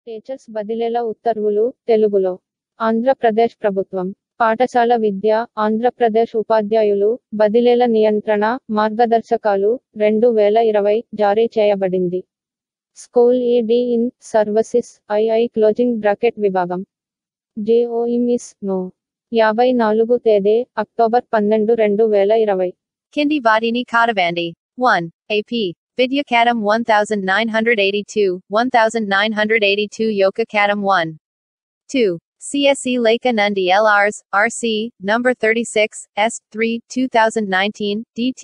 Teachers బదిలీల ఉత్తర్వులు తెలుగులో ఆంధ్రప్రదేశ్ ప్రభుత్వం పాఠశాల విద్య ఆంధ్రప్రదేశ్ ఉపాధ్యాయులు బదిలీల నియంత్రణ మార్గదర్శకాలు రెండు వేల ఇరవై జారీ చేయబడింది school ED in services II closing bracket విభాగం జేఓఇమిస్ నో యాభై నాలుగు తేదీ అక్టోబర్ పన్నెండు రెండు వేల ఇరవై Kindi Vadini Kadavandi. 1. AP. Vidya Kadam 1982, 1982 Yoka Kadam 1. 2. CSE Leka Nundi LRs, RC, number 36, S, 3, 2019, DT,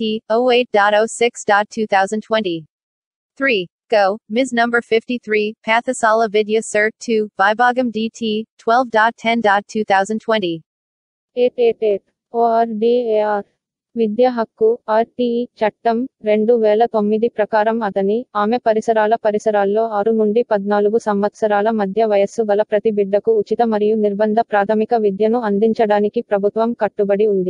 08.06.2020. 3. Go, Ms. number 53, Pathasala Vidya Sir 2, Vibhagam DT, 12.10.2020. Eight eight eight ఓఆర్డిఏఆర్ విద్య హక్కు ఆర్టీఈ చట్టం రెండు వేల తొమ్మిది ప్రకారం అతని ఆమె పరిసరాల పరిసరాల్లో ఆరు నుండి పద్నాలుగు సంవత్సరాల మధ్య వయస్సు గల ప్రతి బిడ్డకు ఉచిత మరియు నిర్బంధ ప్రాథమిక విద్యను అందించడానికి ప్రభుత్వం కట్టుబడి ఉంది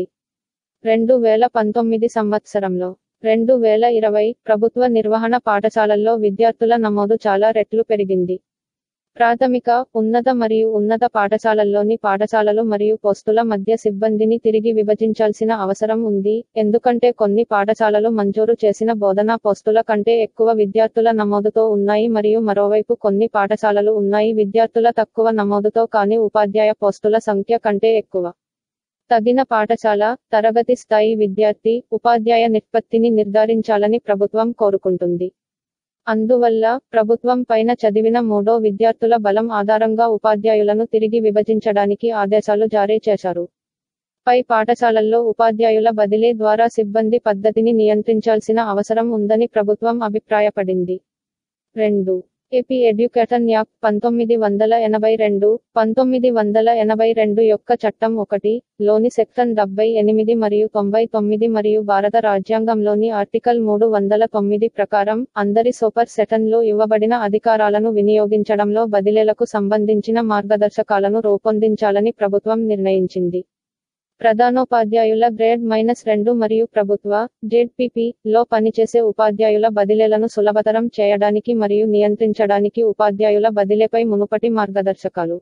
రెండు వేల పంతొమ్మిది సంవత్సరంలో రెండు వేల ఇరవై ప్రభుత్వ నిర్వహణ పాఠశాలల్లో విద్యార్థుల నమోదు చాలా రెట్లు పెరిగింది ప్రాథమిక ఉన్నత మరియు ఉన్నత పాఠశాలల్లోని పాఠశాలలు మరియు పోస్టుల మధ్య సిబ్బందిని తిరిగి విభజించాల్సిన అవసరం ఉంది ఎందుకంటే కొన్ని పాఠశాలలు మంజూరు చేసిన బోధనా పోస్టుల కంటే ఎక్కువ విద్యార్థుల నమోదుతో ఉన్నాయి మరియు మరోవైపు కొన్ని పాఠశాలలు ఉన్నాయి విద్యార్థుల తక్కువ నమోదుతో కానీ ఉపాధ్యాయ పోస్టుల సంఖ్య కంటే ఎక్కువ తగిన పాఠశాల తరగతి స్థాయి విద్యార్థి ఉపాధ్యాయ నిష్పత్తిని నిర్ధారించాలని ప్రభుత్వం కోరుకుంటుంది అందువల్ల ప్రభుత్వం పైన చదివిన మూడో విద్యార్థుల బలం ఆధారంగా ఉపాధ్యాయులను తిరిగి విభజించడానికి ఆదేశాలు జారీ చేశారు పై పాఠశాలల్లో ఉపాధ్యాయుల బదిలీ ద్వారా సిబ్బంది పద్ధతిని నియంత్రించాల్సిన అవసరం ఉందని ప్రభుత్వం అభిప్రాయపడింది రెండు ఏపీ ఎడ్యుకేషన్ యాక్ట్ పంతొమ్మిది వందల ఎనభై రెండు పంతొమ్మిది వందల ఎనభై రెండు యొక్క చట్టం ఒకటి లోని సెక్షన్ డెబ్బై ఎనిమిది మరియు తొంభై తొమ్మిది మరియు భారత రాజ్యాంగంలోని ఆర్టికల్ మూడు వందల తొమ్మిది ప్రకారం అందరి సూపర్ సెషన్లో ఇవ్వబడిన అధికారాలను వినియోగించడంలో బదిలీలకు సంబంధించిన మార్గదర్శకాలను రూపొందించాలని ప్రభుత్వం నిర్ణయించింది ప్రధానోపాధ్యాయుల గ్రేడ్ మైనస్ రెండు మరియు ప్రభుత్వ జెడ్పీపీ లో పనిచేసే ఉపాధ్యాయుల బదిలీలను సులభతరం చేయడానికి మరియు నియంత్రించడానికి ఉపాధ్యాయుల బదిలీపై మునుపటి మార్గదర్శకాలు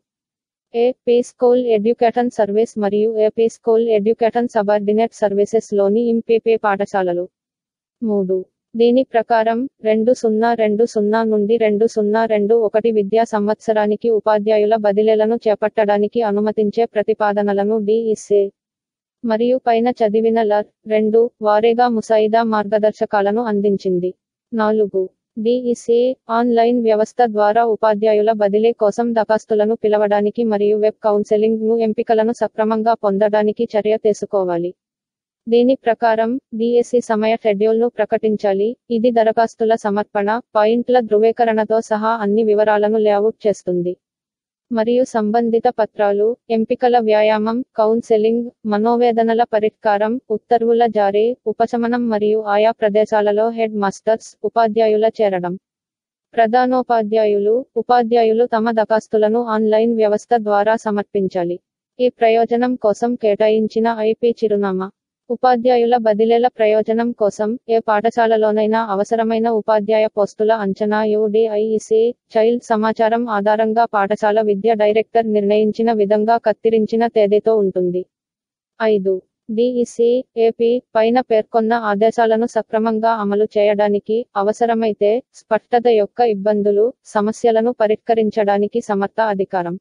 A P school education service మరియు A P school education subordinate services లోని ఇంపేపే పాఠశాలలు మూడు దీని ప్రకారం రెండు సున్నా రెండు సున్నా నుండి రెండు సున్నా రెండు ఒకటి విద్యా సంవత్సరానికి ఉపాధ్యాయుల బదిలీలను చేపట్టడానికి అనుమతించే ప్రతిపాదనలను డిఇస్ఏ మరియు పైన చదివిన లర్ రెండు వారీగా ముసాయిదా మార్గదర్శకాలను అందించింది నాలుగు డిఇస్ఏ ఆన్లైన్ వ్యవస్థ ద్వారా ఉపాధ్యాయుల బదిలీ కోసం దరఖాస్తులను పిలవడానికి మరియు వెబ్ కౌన్సెలింగ్ ను ఎంపికలను సక్రమంగా పొందడానికి చర్య తీసుకోవాలి దీని ప్రకారం డిఎస్సి సమయ షెడ్యూల్ను ప్రకటించాలి ఇది దరఖాస్తుల సమర్పణ పాయింట్ల ధృవీకరణతో సహా అన్ని వివరాలను లేఅవుట్ చేస్తుంది మరియు సంబంధిత పత్రాలు ఎంపికల వ్యాయామం కౌన్సెలింగ్ మనోవేదనల పరిష్కారం ఉత్తర్వుల జారీ ఉపశమనం మరియు ఆయా ప్రదేశాలలో హెడ్ మాస్టర్స్ ఉపాధ్యాయుల చేరడం ప్రధానోపాధ్యాయులు ఉపాధ్యాయులు తమ దరఖాస్తులను ఆన్లైన్ వ్యవస్థ ద్వారా సమర్పించాలి ఈ ప్రయోజనం కోసం కేటాయించిన ఐపీ చిరునామా ఉపాధ్యాయుల బదిలీల ప్రయోజనం కోసం ఏ పాఠశాలలోనైనా అవసరమైన ఉపాధ్యాయ పోస్టుల అంచనా యుడిఐసి చైల్డ్ సమాచారం ఆధారంగా పాఠశాల విద్య డైరెక్టర్ నిర్ణయించిన విధంగా కత్తిరించిన తేదీతో ఉంటుంది ఐదు డిఇసి ఏపీ పైన పేర్కొన్న ఆదేశాలను సక్రమంగా అమలు చేయడానికి అవసరమైతే స్పష్టత యొక్క ఇబ్బందులు సమస్యలను పరిష్కరించడానికి సమర్థ అధికారం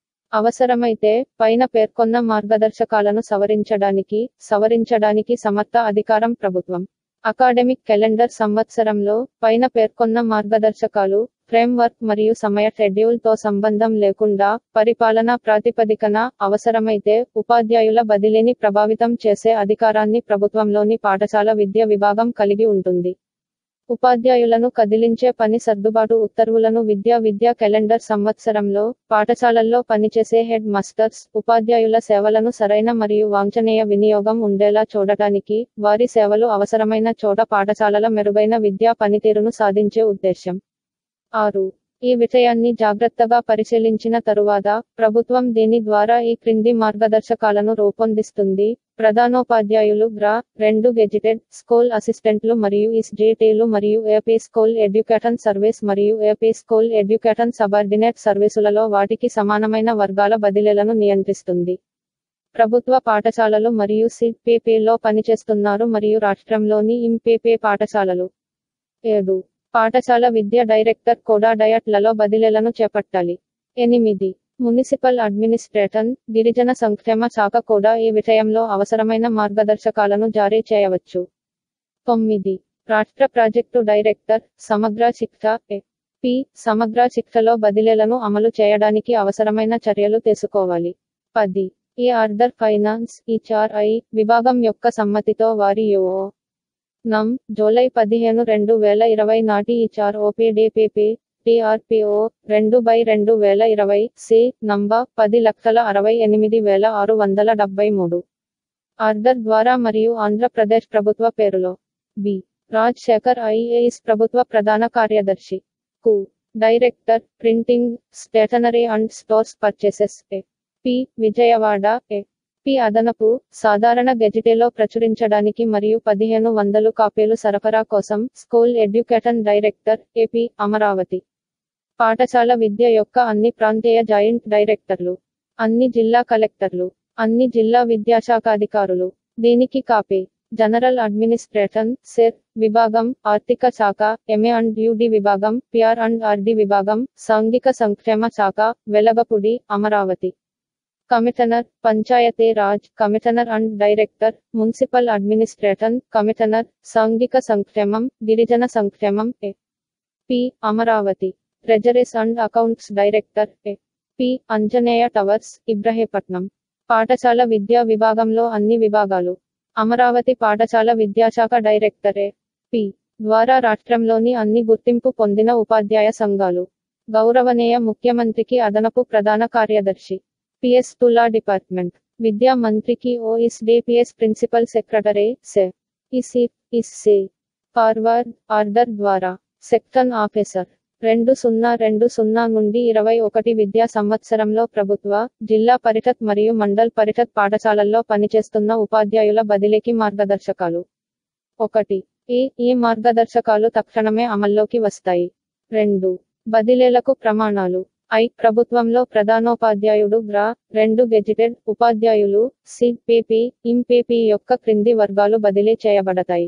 అవసరమైతే పైన పేర్కొన్న మార్గదర్శకాలను సవరించడానికి సవరించడానికి సమర్థ అధికారం ప్రభుత్వం అకాడమిక్ క్యాలెండర్ సంవత్సరంలో పైన పేర్కొన్న మార్గదర్శకాలు ఫ్రేమ్వర్క్ మరియు సమయ షెడ్యూల్ తో సంబంధం లేకుండా పరిపాలనా ప్రాతిపదికన అవసరమైతే ఉపాధ్యాయుల బదిలీని ప్రభావితం చేసే అధికారాన్ని ప్రభుత్వంలోని పాఠశాల విద్య విభాగం కలిగి ఉంటుంది ఉపాధ్యాయులను కదిలించే పని సర్దుబాటు ఉత్తర్వులను విద్యా విద్యా క్యాలెండర్ సంవత్సరంలో పాఠశాలల్లో పనిచేసే హెడ్ మాస్టర్స్ ఉపాధ్యాయుల సేవలను సరైన మరియు వాంఛనీయ వినియోగం ఉండేలా చూడటానికి వారి సేవలు అవసరమైన చోట పాఠశాలల మెరుగైన విద్యా పనితీరును సాధించే ఉద్దేశ్యం ఆరు ఈ విషయాన్ని జాగ్రత్తగా పరిశీలించిన తరువాత ప్రభుత్వం దీని ద్వారా ఈ క్రింది మార్గదర్శకాలను రూపొందిస్తుంది ప్రధానోపాధ్యాయులు గ్రా రెండు గెజిటెడ్ స్కూల్ అసిస్టెంట్లు మరియు ఇస్ జేటీలు మరియు ఏపీ స్కూల్ ఎడ్యుకేషన్ సర్వీస్ మరియు ఏపీ స్కూల్ ఎడ్యుకేషన్ సబార్డినేట్ సర్వీసులలో వాటికి సమానమైన వర్గాల బదిలీలను నియంత్రిస్తుంది ప్రభుత్వ పాఠశాలలు మరియు సిపిపిలో పనిచేస్తున్నారు మరియు రాష్ట్రంలోని ఇంపేపే పాఠశాలలు ఏడు పాఠశాల విద్య డైరెక్టర్ కూడా డయట్లలో బదిలీలను చేపట్టాలి ఎనిమిది మున్సిపల్ అడ్మినిస్ట్రేషన్ గిరిజన సంక్షేమ శాఖ కూడా ఈ విషయంలో అవసరమైన మార్గదర్శకాలను జారీ చేయవచ్చు తొమ్మిది రాష్ట్ర ప్రాజెక్టు డైరెక్టర్ సమగ్ర శిక్ష ఏ పి సమగ్ర శిక్షలో బదిలీలను అమలు చేయడానికి అవసరమైన చర్యలు తీసుకోవాలి పది ఈ ఆర్డర్ ఫైనాన్స్ ఈచార్ఐ విభాగం యొక్క సమ్మతితో వారి యుఓ నం జూలై పదిహేను రెండు వేల ఇరవై నాటి ఈచార్ ఓపీడీపీపీ టిఆర్పిఓ రెండు బై రెండు వేల ఇరవై సి నంబర్ పది లక్షల అరవై ఎనిమిది వేల ఆరు వందల డెబ్బై మూడు ఆర్డర్ ద్వారా మరియు ఆంధ్రప్రదేశ్ ప్రభుత్వ పేరులో బి రాజ్ శేఖర్ ఐఏఎస్ ప్రభుత్వ ప్రధాన కార్యదర్శి కు director printing stationery and stores purchases A P Vijayawada A P అదనపు సాధారణ గెజిటేలో ప్రచురించడానికి మరియు పదిహేను వందలు కాపీలు సరఫరా కోసం school education director AP Amaravati పాఠశాల విద్య యొక్క అన్ని ప్రాంతీయ జాయింట్ డైరెక్టర్లు అన్ని జిల్లా కలెక్టర్లు అన్ని జిల్లా విద్యాశాఖాధికారులు దీనికి కాపీ జనరల్ అడ్మినిస్ట్రేషన్ సెర్ విభాగం ఆర్థిక శాఖ ఎంఏ అండ్ యుడి విభాగం పిఆర్ అండ్ ఆర్డి విభాగం సాంఘిక సంక్షేమ శాఖ Velagapudi Amaravati commissioner panchayat raj commissioner and director municipal administration commissioner సాంఘిక సంక్షేమం గిరిజన సంక్షేమం A P Amaravati treasuries and accounts director A P Anjaneya towers Ibrahimpatnam పాఠశాల విద్యా విభాగంలో అన్ని విభాగాలు అమరావతి పాఠశాల విద్యాశాఖ డైరెక్టర్ ఏ పి ద్వారా రాష్ట్రంలోని అన్ని గుర్తింపు పొందిన ఉపాధ్యాయ సంఘాలు గౌరవనీయ ముఖ్యమంత్రికి అదనపు ప్రధాన కార్యదర్శి పిఎస్ తులా డిపార్ట్మెంట్ విద్యా మంత్రికి ఓఎస్ డిపిఎస్ ప్రిన్సిపల్ సెక్రటరీ సె ఇసి ఇస్సి ఫార్వర్డ్ ఆర్డర్ ద్వారా సెక్షన్ ఆఫీసర్ రెండు సున్నా రెండు సున్నా నుండి ఇరవై ఒకటి విద్యా సంవత్సరంలో ప్రభుత్వ జిల్లా పరిషత్ మరియు మండల్ పరిషత్ పాఠశాలల్లో పనిచేస్తున్న ఉపాధ్యాయుల బదిలీకి మార్గదర్శకాలు ఒకటి ఈ ఈ మార్గదర్శకాలు తక్షణమే అమల్లోకి వస్తాయి రెండు బదిలీలకు ప్రమాణాలు ఐ ప్రభుత్వంలో ప్రధానోపాధ్యాయుడు గ్రా రెండు గెజిటెడ్ ఉపాధ్యాయులు సిపిపి ఇంపిపి యొక్క క్రింది వర్గాలు బదిలీ చేయబడతాయి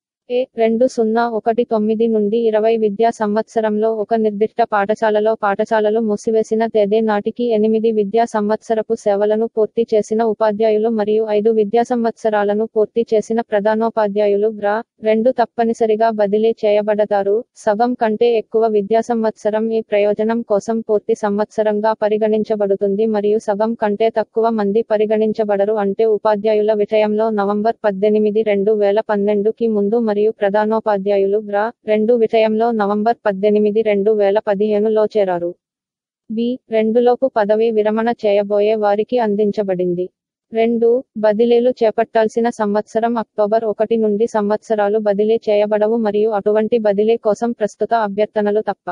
ఏ రెండు సున్నా ఒకటి తొమ్మిది నుండి ఇరవై విద్యా సంవత్సరంలో ఒక నిర్దిష్ట పాఠశాలలో పాఠశాలలు మూసివేసిన తేదీ నాటికి ఎనిమిది విద్యా సంవత్సరపు సేవలను పూర్తి చేసిన ఉపాధ్యాయులు మరియు ఐదు విద్యా సంవత్సరాలను పూర్తి చేసిన ప్రధానోపాధ్యాయులు గ్రా రెండు తప్పనిసరిగా బదిలీ చేయబడతారు సగం కంటే ఎక్కువ విద్యా సంవత్సరం ఈ ప్రయోజనం కోసం పూర్తి సంవత్సరంగా పరిగణించబడుతుంది మరియు సగం కంటే తక్కువ మంది పరిగణించబడరు అంటే ఉపాధ్యాయుల విషయంలో నవంబర్ పద్దెనిమిది రెండు వేల పన్నెండుకి ముందు మరియు ప్రధానోపాధ్యాయులు గ్రా రెండు విషయంలో నవంబర్ పద్దెనిమిది రెండు వేల పదిహేనులో చేరారు బి రెండులోపు పదవి విరమణ చేయబోయే వారికి అందించబడింది రెండు బదిలీలు చేపట్టాల్సిన సంవత్సరం అక్టోబర్ ఒకటి నుండి సంవత్సరాలు బదిలీ చేయబడవు మరియు అటువంటి బదిలీ కోసం ప్రస్తుత అభ్యర్థనలు తప్ప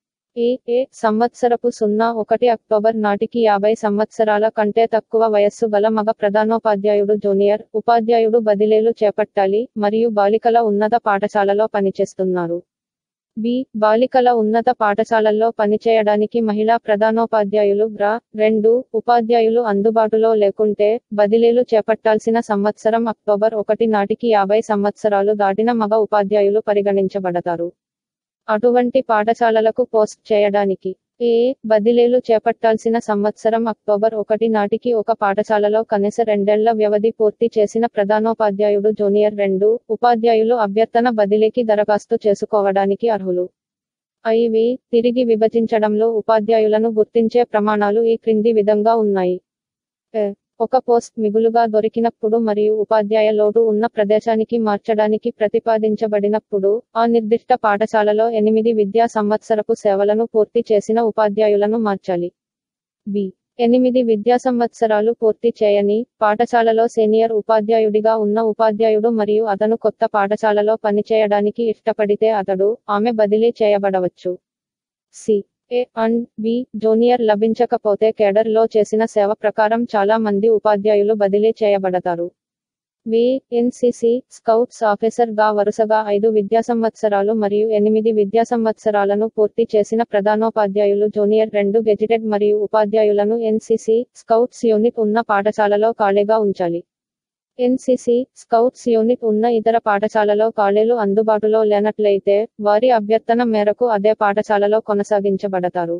ఏ ఏ సంవత్సరపు సున్నా ఒకటి అక్టోబర్ నాటికి యాభై సంవత్సరాల కంటే తక్కువ వయస్సు గల మగ ప్రధానోపాధ్యాయుడు జూనియర్ ఉపాధ్యాయుడు బదిలీలు చేపట్టాలి మరియు బాలికల ఉన్నత పాఠశాలలో పనిచేస్తున్నారు బి బాలికల ఉన్నత పాఠశాలల్లో పనిచేయడానికి మహిళా ప్రధానోపాధ్యాయులు గ్రా రెండు ఉపాధ్యాయులు అందుబాటులో లేకుంటే బదిలీలు చేపట్టాల్సిన సంవత్సరం అక్టోబర్ ఒకటి నాటికి యాభై సంవత్సరాలు దాటిన మగ ఉపాధ్యాయులు పరిగణించబడతారు అటువంటి పాఠశాలలకు పోస్ట్ చేయడానికి ఏ బదిలీలు చేపట్టాల్సిన సంవత్సరం అక్టోబర్ ఒకటి నాటికి ఒక పాఠశాలలో కనీస రెండేళ్ల వ్యవధి పూర్తి చేసిన ప్రధానోపాధ్యాయుడు జూనియర్ రెండు ఉపాధ్యాయులు అభ్యర్థన బదిలీకి దరఖాస్తు చేసుకోవడానికి అర్హులు ఐవి తిరిగి విభజించడంలో ఉపాధ్యాయులను గుర్తించే ప్రమాణాలు ఈ క్రింది విధంగా ఉన్నాయి ఏ, ఒక పోస్ట్ మిగులుగా దొరికినప్పుడు మరియు ఉపాధ్యాయ లోటు ఉన్న ప్రదేశానికి మార్చడానికి ప్రతిపాదించబడినప్పుడు ఆ నిర్దిష్ట పాఠశాలలో ఎనిమిది విద్యా సంవత్సరపు సేవలను పూర్తి చేసిన ఉపాధ్యాయులను మార్చాలి బి ఎనిమిది విద్యా సంవత్సరాలు పూర్తి చేయని పాఠశాలలో సీనియర్ ఉపాధ్యాయుడిగా ఉన్న ఉపాధ్యాయుడు మరియు అతను కొత్త పాఠశాలలో పనిచేయడానికి ఇష్టపడితే అతడు ఆమె బదిలీ చేయబడవచ్చు C A and B junior లభించకపోతే కేడర్లో చేసిన సేవ ప్రకారం చాలా మంది ఉపాధ్యాయులు బదిలీ చేయబడతారు వి ఎన్సిసి స్కౌట్స్ ఆఫీసర్ గా వరుసగా ఐదు విద్యాసంవత్సరాలు మరియు ఎనిమిది విద్యాసంవత్సరాలను పూర్తి చేసిన ప్రధానోపాధ్యాయులు జూనియర్ రెండు గెజిటెడ్ మరియు ఉపాధ్యాయులను ఎన్సిసి స్కౌట్స్ యూనిట్ ఉన్న పాఠశాలలో ఖాళీగా ఉంచాలి ఎన్సిసి స్కౌట్స్ యూనిట్ ఉన్న ఇతర పాఠశాలలో ఖాళీలు అందుబాటులో లేనట్లయితే వారి అభ్యర్థన మేరకు అదే పాఠశాలలో కొనసాగించబడతారు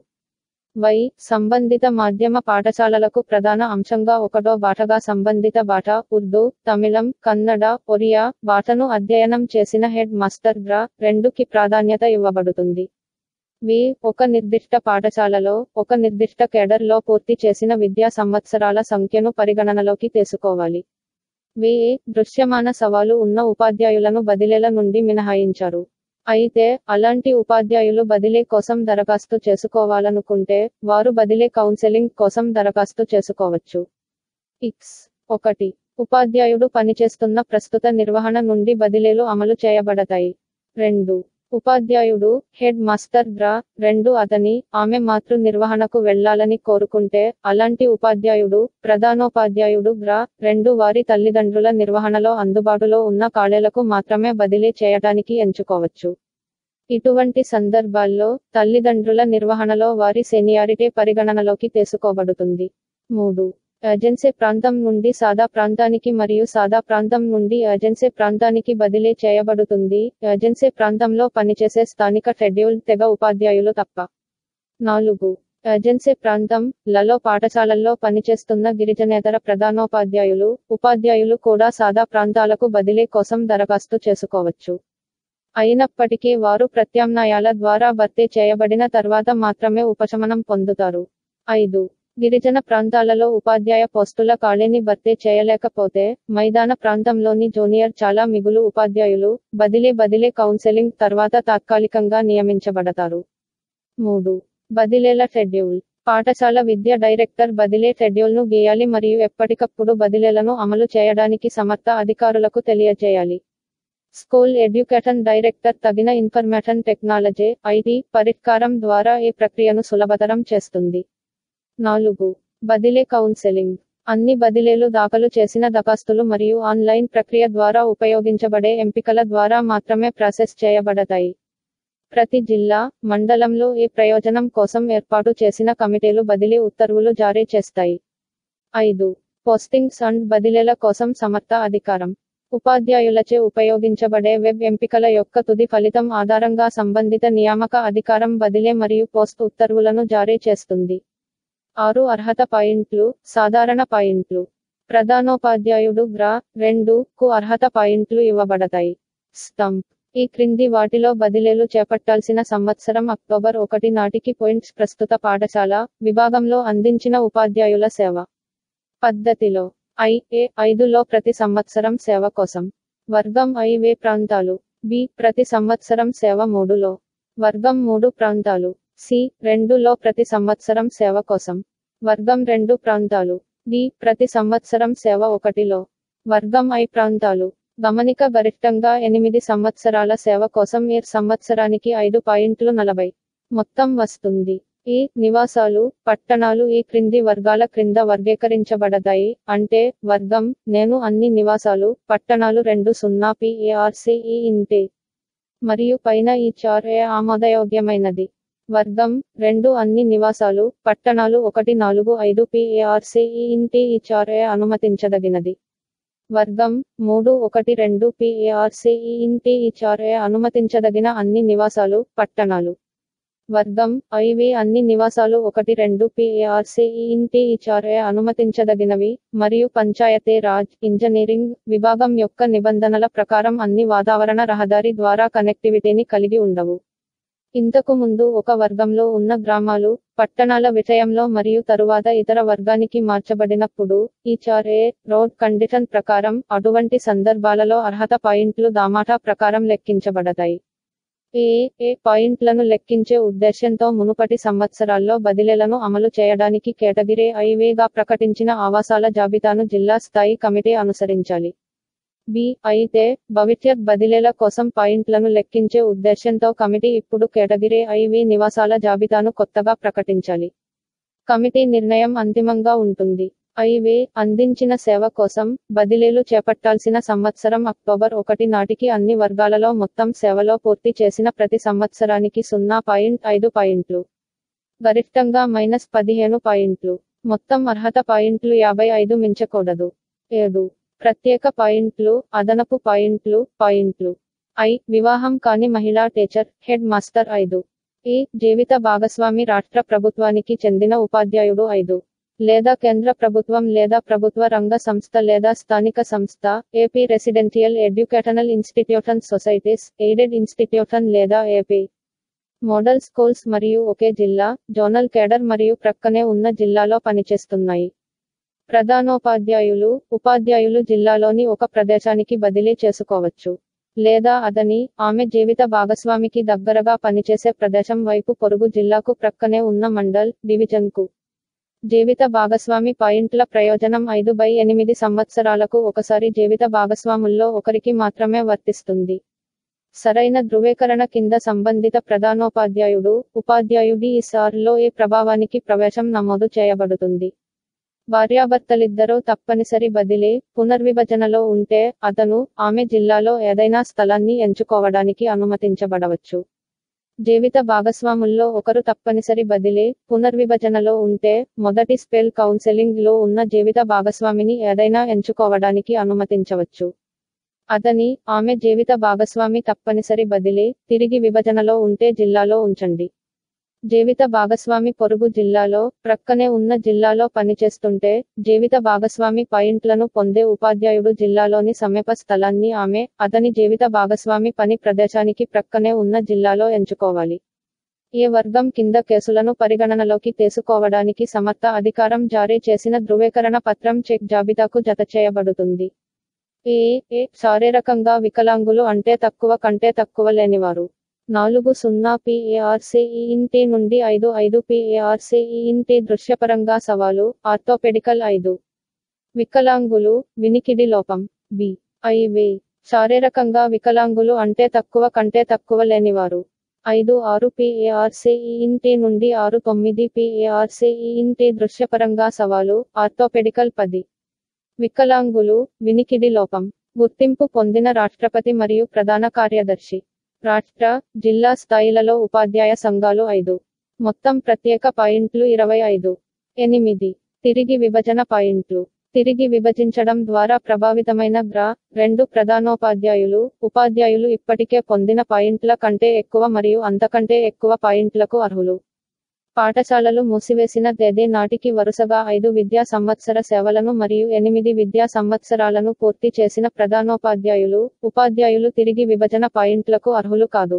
వై సంబంధిత మాధ్యమ పాఠశాలలకు ప్రధాన అంశంగా ఒకటో బాటగా సంబంధిత బాట ఉర్దూ తమిళం కన్నడ ఒరియా బాటను అధ్యయనం చేసిన హెడ్ మాస్టర్ గా రెండుకి ప్రాధాన్యత ఇవ్వబడుతుంది వి ఒక నిర్దిష్ట పాఠశాలలో ఒక నిర్దిష్ట కేడర్లో పూర్తి చేసిన విద్యా సంవత్సరాల సంఖ్యను పరిగణనలోకి తీసుకోవాలి వి దృశ్యమాన సవాలు ఉన్న ఉపాధ్యాయులను బదిలీల నుండి మినహాయించారు అయితే అలాంటి ఉపాధ్యాయులు బదిలీ కోసం దరఖాస్తు చేసుకోవాలనుకుంటే వారు బదిలీ కౌన్సెలింగ్ కోసం దరఖాస్తు చేసుకోవచ్చు ఇక్స్ ఒకటి ఉపాధ్యాయుడు పనిచేస్తున్న ప్రస్తుత నిర్వహణ నుండి బదిలీలు అమలు చేయబడతాయి రెండు ఉపాధ్యాయుడు హెడ్ మాస్టర్ డ్రా రెండు అతని ఆమె మాతృ నిర్వహణకు వెళ్లాలని కోరుకుంటే అలాంటి ఉపాధ్యాయుడు ప్రధానోపాధ్యాయుడు గ్రా రెండు వారి తల్లిదండ్రుల నిర్వహణలో అందుబాటులో ఉన్న ఖాళీలకు మాత్రమే బదిలీ చేయటానికి ఎంచుకోవచ్చు ఇటువంటి సందర్భాల్లో తల్లిదండ్రుల నిర్వహణలో వారి సీనియారిటీ పరిగణనలోకి తీసుకోబడుతుంది మూడు ఏజెన్సీ ప్రాంతం నుండి సాదా ప్రాంతానికి మరియు సాదా ప్రాంతం నుండి ఏజెన్సీ ప్రాంతానికి బదిలీ చేయబడుతుంది ఏజెన్సీ ప్రాంతంలో పనిచేసే స్థానిక షెడ్యూల్ తెగ ఉపాధ్యాయులు తప్ప నాలుగు ఏజెన్సీ ప్రాంతం లలో పాఠశాలల్లో పనిచేస్తున్న గిరిజనేతర ప్రధానోపాధ్యాయులు ఉపాధ్యాయులు కూడా సాదా ప్రాంతాలకు బదిలీ కోసం దరఖాస్తు చేసుకోవచ్చు అయినప్పటికీ వారు ప్రత్యామ్నాయాల ద్వారా భర్తీ చేయబడిన తర్వాత మాత్రమే ఉపశమనం పొందుతారు ఐదు గిరిజన ప్రాంతాలలో ఉపాధ్యాయ పోస్టుల ఖాళీని భర్తీ చేయలేకపోతే మైదాన ప్రాంతంలోని జూనియర్ చాలా మిగులు ఉపాధ్యాయులు బదిలీ బదిలీ కౌన్సెలింగ్ తర్వాత తాత్కాలికంగా నియమించబడతారు మూడు బదిలీల షెడ్యూల్ పాఠశాల విద్య డైరెక్టర్ బదిలీ షెడ్యూల్ను గీయాలి మరియు ఎప్పటికప్పుడు బదిలీలను అమలు చేయడానికి సమర్థ అధికారులకు తెలియజేయాలి స్కూల్ ఎడ్యుకేషన్ డైరెక్టర్ తగిన ఇన్ఫర్మేషన్ టెక్నాలజీ ఐటీ పరిష్కారం ద్వారా ఈ ప్రక్రియను సులభతరం చేస్తుంది నాలుగు బదిలీ కౌన్సెలింగ్ అన్ని బదిలీలు దాఖలు చేసిన దరఖాస్తులు మరియు ఆన్లైన్ ప్రక్రియ ద్వారా ఉపయోగించబడే ఎంపికల ద్వారా మాత్రమే ప్రాసెస్ చేయబడతాయి ప్రతి జిల్లా మండలంలో ఈ ప్రయోజనం కోసం ఏర్పాటు చేసిన కమిటీలు బదిలీ ఉత్తర్వులు జారీ చేస్తాయి ఐదు పోస్టింగ్స్ అండ్ బదిలీల కోసం సమర్థ అధికారం ఉపాధ్యాయులచే ఉపయోగించబడే వెబ్ ఎంపికల యొక్క తుది ఫలితం ఆధారంగా సంబంధిత నియామక అధికారం బదిలీ మరియు పోస్ట్ ఉత్తర్వులను జారీ చేస్తుంది ఆరు అర్హత పాయింట్లు సాధారణ పాయింట్లు ప్రధానోపాధ్యాయుడు గ్రా రెండు కు అర్హత పాయింట్లు ఇవ్వబడతాయి స్టంప్ ఈ క్రింది వాటిలో బదిలీలు చేపట్టాల్సిన సంవత్సరం అక్టోబర్ ఒకటి నాటికి పాయింట్స్ ప్రస్తుత పాఠశాల విభాగంలో అందించిన ఉపాధ్యాయుల సేవ పద్ధతిలో ఐ ఏ ఐదులో ప్రతి సంవత్సరం సేవ కోసం వర్గం ఐ వే ప్రాంతాలు బి ప్రతి సంవత్సరం సేవ మూడులో వర్గం మూడు ప్రాంతాలు సి రెండులో ప్రతి సంవత్సరం సేవ కోసం వర్గం రెండు ప్రాంతాలు డి ప్రతి సంవత్సరం సేవ ఒకటిలో వర్గం ఐ ప్రాంతాలు గమనిక గరిష్టంగా ఎనిమిది సంవత్సరాల సేవ కోసం ఈ సంవత్సరానికి ఐదు పాయింట్లు నలభై మొత్తం వస్తుంది ఈ నివాసాలు పట్టణాలు ఈ క్రింది వర్గాల క్రింద వర్గీకరించబడతాయి అంటే వర్గం నేను అన్ని నివాసాలు పట్టణాలు రెండు సున్నా పిఏఆర్సి ఈ ఇంటి మరియు పైన ఈ చార్ ఏ ఆమోదయోగ్యమైనది వర్గం రెండు అన్ని నివాసాలు పట్టణాలు ఒకటి నాలుగు ఐదు పిఏఆర్సి ఈ ఇంటి ఈ చార్ ఏ అనుమతించదగినది వర్గం మూడు ఒకటి రెండు పిఏఆర్సి ఈ ఇంటి ఈ చార్ ఏ అనుమతించదగిన అన్ని నివాసాలు పట్టణాలు వర్గం ఐవి అన్ని నివాసాలు ఒకటి రెండు పిఏఆర్సి ఈ ఇంటి ఈ చార్ ఏ అనుమతించదగినవి మరియు పంచాయతీ రాజ్ ఇంజనీరింగ్ విభాగం యొక్క నిబంధనల ప్రకారం అన్ని వాతావరణ రహదారి ద్వారా కనెక్టివిటీని కలిగి ఉండవు ఇంతకు ముందు ఒక వర్గంలో ఉన్న గ్రామాలు పట్టణాల విషయంలో మరియు తరువాత ఇతర వర్గానికి మార్చబడినప్పుడు ఈ చార్ ఏ రోడ్ కండిషన్ ప్రకారం అటువంటి సందర్భాలలో అర్హత పాయింట్లు దామాటా ప్రకారం లెక్కించబడతాయి ఏ ఏ పాయింట్లను లెక్కించే ఉద్దేశ్యంతో మునుపటి సంవత్సరాల్లో బదిలీలను అమలు చేయడానికి కేటగిరీ ఐవేగా ప్రకటించిన ఆవాసాల జాబితాను జిల్లా స్థాయి కమిటీ అనుసరించాలి బి అయితే భవిష్యత్ బదిలీల కోసం పాయింట్లను లెక్కించే ఉద్దేశ్యంతో కమిటీ ఇప్పుడు కేటగిరీ ఐవి నివాసాల జాబితాను కొత్తగా ప్రకటించాలి కమిటీ నిర్ణయం అంతిమంగా ఉంటుంది ఐవే అందించిన సేవ కోసం బదిలీలు చేపట్టాల్సిన సంవత్సరం అక్టోబర్ ఒకటి నాటికి అన్ని వర్గాలలో మొత్తం సేవలో పూర్తి చేసిన ప్రతి సంవత్సరానికి సున్నా పాయింట్ ఐదు పాయింట్లు గరిష్టంగా మైనస్ పదిహేను పాయింట్లు మొత్తం అర్హత పాయింట్లు యాభై ఐదు మించకూడదు ఏడు ప్రత్యేక పాయింట్లు అదనపు పాయింట్లు పాయింట్లు ఐ వివాహం కాని మహిళా టీచర్ హెడ్ మాస్టర్ ఐదు ఈ జీవిత భాగస్వామి రాష్ట్ర ప్రభుత్వానికి చెందిన ఉపాధ్యాయుడు ఐదు లేదా కేంద్ర ప్రభుత్వం లేదా ప్రభుత్వ రంగ సంస్థ లేదా స్థానిక సంస్థ AP residential educational institution societies aided institution లేదా ఏపీ మోడల్ స్కూల్స్ మరియు ఒకే జిల్లా జోనల్ కేడర్ మరియు ప్రక్కనే ఉన్న జిల్లాలో పనిచేస్తున్నాయి ప్రధానోపాధ్యాయులు ఉపాధ్యాయులు జిల్లాలోని ఒక ప్రదేశానికి బదిలీ చేసుకోవచ్చు లేదా అతని ఆమె జీవిత భాగస్వామికి దగ్గరగా పనిచేసే ప్రదేశం వైపు పొరుగు జిల్లాకు ప్రక్కనే ఉన్న మండల్ డివిజన్కు జీవిత భాగస్వామి పాయింట్ల ప్రయోజనం ఐదు బై ఎనిమిది సంవత్సరాలకు ఒకసారి జీవిత భాగస్వాముల్లో ఒకరికి మాత్రమే వర్తిస్తుంది సరైన ధృవీకరణ కింద సంబంధిత ప్రధానోపాధ్యాయుడు ఉపాధ్యాయుడి ఈ సార్లో ఏ ప్రభావానికి ప్రవేశం నమోదు చేయబడుతుంది భార్యాభర్తలిద్దరూ తప్పనిసరి బదిలీ పునర్విభజనలో ఉంటే అతను ఆమె జిల్లాలో ఏదైనా స్థలాన్ని ఎంచుకోవడానికి అనుమతించబడవచ్చు జీవిత భాగస్వాముల్లో ఒకరు తప్పనిసరి బదిలీ పునర్విభజనలో ఉంటే మొదటి స్పెల్ కౌన్సెలింగ్ లో ఉన్న జీవిత భాగస్వామిని ఏదైనా ఎంచుకోవడానికి అనుమతించవచ్చు అతని ఆమె జీవిత భాగస్వామి తప్పనిసరి బదిలీ తిరిగి విభజనలో ఉంటే జిల్లాలో ఉంచండి జీవిత భాగస్వామి పొరుగు జిల్లాలో ప్రక్కనే ఉన్న జిల్లాలో పనిచేస్తుంటే జీవిత భాగస్వామి పాయింట్లను పొందే ఉపాధ్యాయుడు జిల్లాలోని సమీప స్థలాన్ని ఆమె అతని జీవిత భాగస్వామి పని ప్రదేశానికి ప్రక్కనే ఉన్న జిల్లాలో ఎంచుకోవాలి ఏ వర్గం కింద కేసులను పరిగణనలోకి తీసుకోవడానికి సమర్థ అధికారం జారీ చేసిన ధృవీకరణ పత్రం చెక్ జాబితాకు జతచేయబడుతుంది ఏ ఏ శారీరకంగా వికలాంగులు అంటే తక్కువ కంటే తక్కువ లేనివారు నాలుగు సున్నా పిఏఆర్సీఈఎన్టీ నుండి ఐదు ఐదు పిఏఆర్సీఈఎన్టీ దృశ్యపరంగా సవాలు ఆర్థోపెడికల్ ఐదు వికలాంగులు వినికిడి లోపం బి ఐవే శారీరకంగా వికలాంగులు అంటే తక్కువ కంటే తక్కువ లేనివారు ఐదు ఆరు పిఏఆర్సీఈఎన్టీ నుండి ఆరు తొమ్మిది పిఏఆర్సీఈఎన్టీ దృశ్యపరంగా సవాలు ఆర్థోపెడికల్ పది వికలాంగులు వినికిడి లోపం గుర్తింపు పొందిన రాష్ట్రపతి మరియు ప్రధాన కార్యదర్శి రాష్ట్ర జిల్లా స్థాయిలలో ఉపాధ్యాయ సంఘాలు ఐదు మొత్తం ప్రత్యేక పాయింట్లు ఇరవై ఐదు ఎనిమిది తిరిగి విభజన పాయింట్లు తిరిగి విభజించడం ద్వారా ప్రభావితమైన గ్రా రెండు ప్రధానోపాధ్యాయులు ఉపాధ్యాయులు ఇప్పటికే పొందిన పాయింట్ల కంటే ఎక్కువ మరియు అంతకంటే ఎక్కువ పాయింట్లకు అర్హులు పాఠశాలలు మూసివేసిన తేదీ నాటికి వరుసగా ఐదు విద్యా సంవత్సర సేవలను మరియు ఎనిమిది విద్యా సంవత్సరాలను పూర్తి చేసిన ప్రధానోపాధ్యాయులు ఉపాధ్యాయులు తిరిగి విభజన పాయింట్లకు అర్హులు కాదు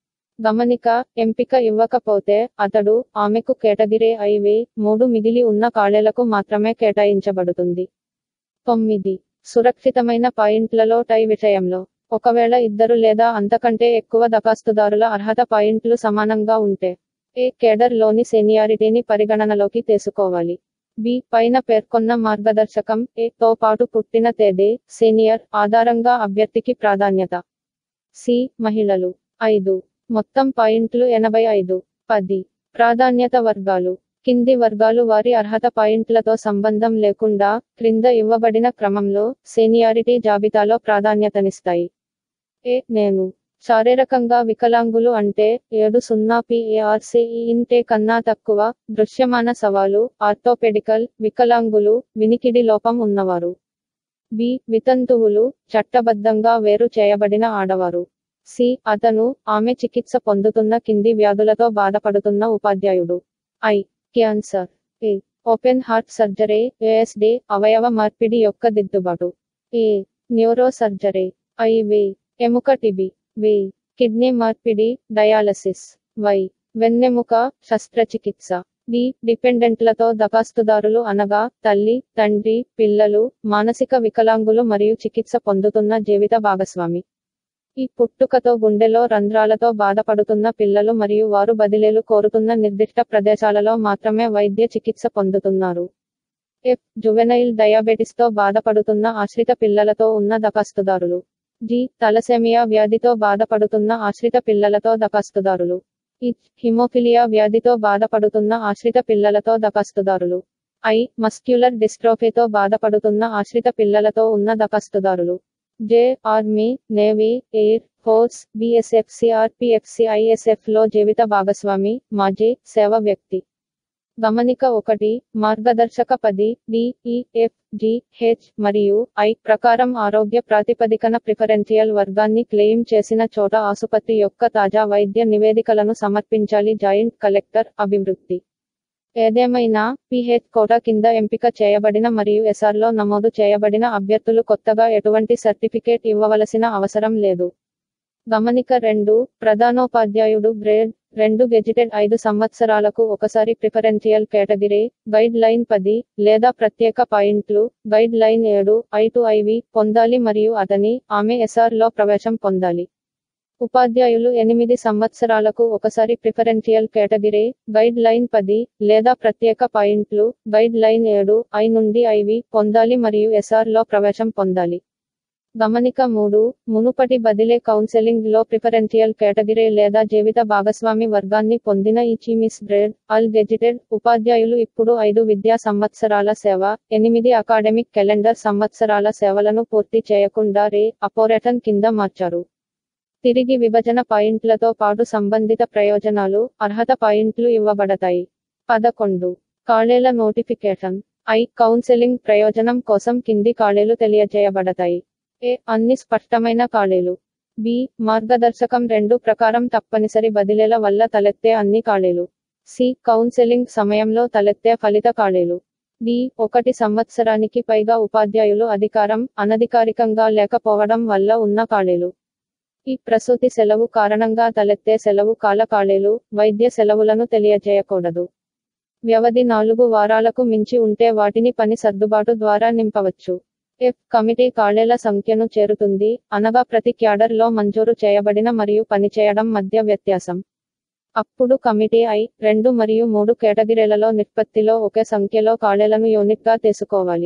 గమనిక ఎంపిక ఇవ్వకపోతే అతడు ఆమెకు కేటగిరీ ఐవి మూడు మిగిలి ఉన్న ఖాళీలకు మాత్రమే కేటాయించబడుతుంది తొమ్మిది సురక్షితమైన పాయింట్లలో టై విషయంలో ఒకవేళ ఇద్దరు లేదా అంతకంటే ఎక్కువ దరఖాస్తుదారుల అర్హత పాయింట్లు సమానంగా ఉంటే ఏ కేడర్ లోని సీనియారిటీని పరిగణనలోకి తీసుకోవాలి బి పైన పేర్కొన్న మార్గదర్శకం ఏ తో పాటు పుట్టిన తేదీ సీనియర్ ఆధారంగా అభ్యర్థికి ప్రాధాన్యత సి మహిళలు ఐదు మొత్తం పాయింట్లు ఎనభై ఐదు పది ప్రాధాన్యత వర్గాలు కింది వర్గాలు వారి అర్హత పాయింట్లతో సంబంధం లేకుండా క్రింద ఇవ్వబడిన క్రమంలో సీనియారిటీ జాబితాలో ప్రాధాన్యతనిస్తాయి ఏ నేను శారీరకంగా వికలాంగులు అంటే ఏడు సున్నా పిఏఆర్సీఈఎన్టే కన్నా తక్కువ దృశ్యమాన సవాలు ఆర్థోపెడికల్ వికలాంగులు వినికిడి లోపం ఉన్నవారు బి వితంతువులు చట్టబద్ధంగా వేరు చేయబడిన ఆడవారు సి అతను ఆమె చికిత్స పొందుతున్న కింది వ్యాధులతో బాధపడుతున్న ఉపాధ్యాయుడు I cancer A open heart surgery ASD అవయవ మార్పిడి యొక్క దిద్దుబాటు ఏ న్యూరో సర్జరీ ఐ వే ఎముక టిబి వి కిడ్నీ మార్పిడి డయాలసిస్ వై వెన్నెముక శస్త్రచికిత్స డి డిపెండెంట్లతో దరఖాస్తుదారులు అనగా తల్లి తండ్రి పిల్లలు మానసిక వికలాంగులు మరియు చికిత్స పొందుతున్న జీవిత భాగస్వామి ఈ పుట్టుకతో గుండెలో రంధ్రాలతో బాధపడుతున్న పిల్లలు మరియు వారు బదిలీలు కోరుతున్న నిర్దిష్ట ప్రదేశాలలో మాత్రమే వైద్య చికిత్స పొందుతున్నారు ఎఫ్ జువెనైల్ డయాబెటిస్తో బాధపడుతున్న ఆశ్రిత పిల్లలతో ఉన్న దరఖాస్తుదారులు జి తలసెమియా వ్యాధితో బాధపడుతున్న ఆశ్రిత పిల్లలతో దరఖాస్తుదారులు ఇచ్ హిమోఫిలియా వ్యాధితో బాధపడుతున్న ఆశ్రిత పిల్లలతో దరఖాస్తుదారులు ఐ మస్క్యులర్ డిస్ట్రోఫీతో బాధపడుతున్న ఆశ్రిత పిల్లలతో ఉన్న దరఖాస్తుదారులు J army navy air force BSF CRPF CISF లో జీవిత భాగస్వామి మాజీ సేవ వ్యక్తి గమనిక ఒకటి మార్గదర్శక పది డిఈఎఫ్ జి హెచ్ మరియు ఐ ప్రకారం ఆరోగ్య ప్రాతిపదికన ప్రిఫరెన్షియల్ వర్గాన్ని క్లెయిమ్ చేసిన చోట ఆసుపత్రి యొక్క తాజా వైద్య నివేదికలను సమర్పించాలి జాయింట్ కలెక్టర్ అభివృద్ధి ఏదేమైనా పిహెచ్ కోటా కింద ఎంపిక చేయబడిన మరియు ఎస్ఆర్లో నమోదు చేయబడిన అభ్యర్థులు కొత్తగా ఎటువంటి సర్టిఫికేట్ ఇవ్వవలసిన అవసరం లేదు గమనిక రెండు ప్రధానోపాధ్యాయుడు గ్రేడ్ రెండు గెజిటెడ్ ఐదు సంవత్సరాలకు ఒకసారి ప్రిఫరెన్షియల్ కేటగిరీ గైడ్ లైన్ పది లేదా ప్రత్యేక పాయింట్లు గైడ్ లైన్ ఏడు ఐ టు ఐవి పొందాలి మరియు అతని ఆమె ఎస్ఆర్ లో ప్రవేశం పొందాలి ఉపాధ్యాయులు ఎనిమిది సంవత్సరాలకు ఒకసారి ప్రిఫరెన్షియల్ కేటగిరీ గైడ్ లైన్ పది లేదా ప్రత్యేక పాయింట్లు గైడ్ లైన్ ఏడు ఐ నుండి ఐవి పొందాలి మరియు ఎస్ఆర్ లో ప్రవేశం పొందాలి గమనిక మూడు మునుపటి బదిలే కౌన్సెలింగ్ లో ప్రిఫరెన్షియల్ కేటగిరీ లేదా జీవిత భాగస్వామి వర్గాన్ని పొందిన ఈ చీమిస్ గ్రేడ్ అల్ గెజిటెడ్ ఉపాధ్యాయులు ఇప్పుడు ఐదు విద్యా సంవత్సరాల సేవ ఎనిమిది అకాడమిక్ కెలెండర్ సంవత్సరాల సేవలను పూర్తి చేయకుండా రే అపోరేటన్ కింద మార్చారు తిరిగి విభజన పాయింట్లతో పాటు సంబంధిత ప్రయోజనాలు అర్హత పాయింట్లు ఇవ్వబడతాయి పదకొండు ఖాళీల నోటిఫికేషన్ ఐ కౌన్సెలింగ్ ప్రయోజనం కోసం కింది ఖాళీలు తెలియజేయబడతాయి ఏ అన్ని స్పష్టమైన ఖాళీలు బి మార్గదర్శకం రెండు ప్రకారం తప్పనిసరి బదిలీల వల్ల తలెత్తే అన్ని ఖాళీలు సి కౌన్సెలింగ్ సమయంలో తలెత్తే ఫలిత ఖాళీలు డి ఒకటి సంవత్సరానికి పైగా ఉపాధ్యాయులు అధికారం అనధికారికంగా లేకపోవడం వల్ల ఉన్న ఖాళీలు ఈ ప్రసూతి సెలవు కారణంగా తలెత్తే సెలవు కాల ఖాళీలు వైద్య సెలవులను తెలియజేయకూడదు వ్యవధి నాలుగు వారాలకు మించి ఉంటే వాటిని పని సర్దుబాటు ద్వారా నింపవచ్చు ఎఫ్ కమిటీ ఖాళీల సంఖ్యను చేరుతుంది అనగా ప్రతి క్యాడర్ లో మంజూరు చేయబడిన మరియు పనిచేయడం మధ్య వ్యత్యాసం అప్పుడు కమిటీ ఐ రెండు మరియు మూడు కేటగిరీలలో నిష్పత్తిలో ఒకే సంఖ్యలో ఖాళీలను యూనిట్గా తీసుకోవాలి